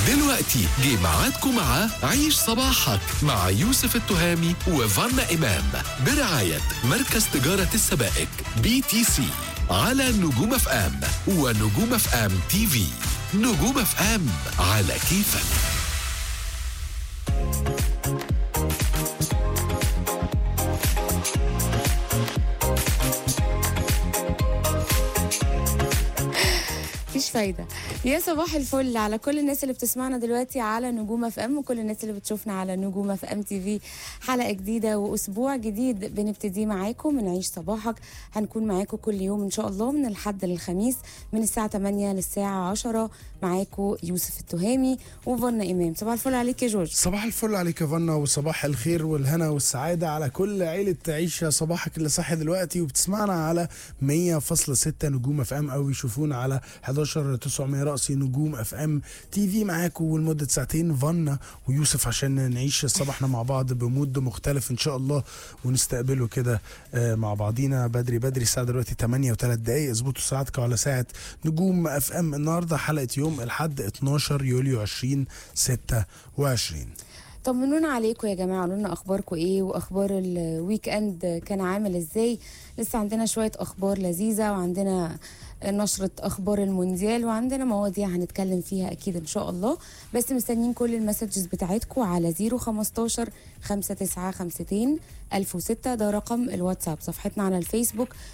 دلوقتي جه ميعادكم مع عيش صباحك مع يوسف التهامي وفانا إمام برعاية مركز تجارة السبائك بي تي سي على نجوم اف ام ونجوم اف ام تي في نجوم اف ام على كيفك مفيش فايدة يا صباح الفل على كل الناس اللي بتسمعنا دلوقتي على نجوم اف ام وكل الناس اللي بتشوفنا على نجوم اف ام تي في حلقة جديدة واسبوع جديد بنبتدي معاكم من عيش صباحك هنكون معاكم كل يوم ان شاء الله من الحد للخميس من الساعة 8 للساعة 10 معاكم يوسف التهامي وفنا امام صباح الفل عليك يا جورج صباح الفل عليك يا فنا وصباح الخير والهنا والسعادة على كل عيلة تعيش صباحك اللي صاحي دلوقتي وبتسمعنا على 100.6 نجوم اف ام او يشوفونا على 11 900 رأسي نجوم اف ام تي في معاكم ولمدة ساعتين فنا ويوسف عشان نعيش صباحنا مع بعض بمود مختلف ان شاء الله ونستقبله كده آه، مع بعضينا بدري بدري الساعة دلوقتي 8 و3 دقايق اظبطوا ساعتكم على ساعة نجوم اف ام النهارده حلقة يوم الحد 12 يوليو 2026 طمنونا عليكم يا جماعه قولوا لنا اخباركم ايه واخبار الويك اند كان عامل ازاي لسه عندنا شويه اخبار لذيذه وعندنا نشرة أخبار المونديال وعندنا مواضيع هنتكلم فيها أكيد إن شاء الله بس مستنيين كل المسجز بتاعتكم على 015 5952 1006 ده رقم الواتساب صفحتنا على الفيسبوك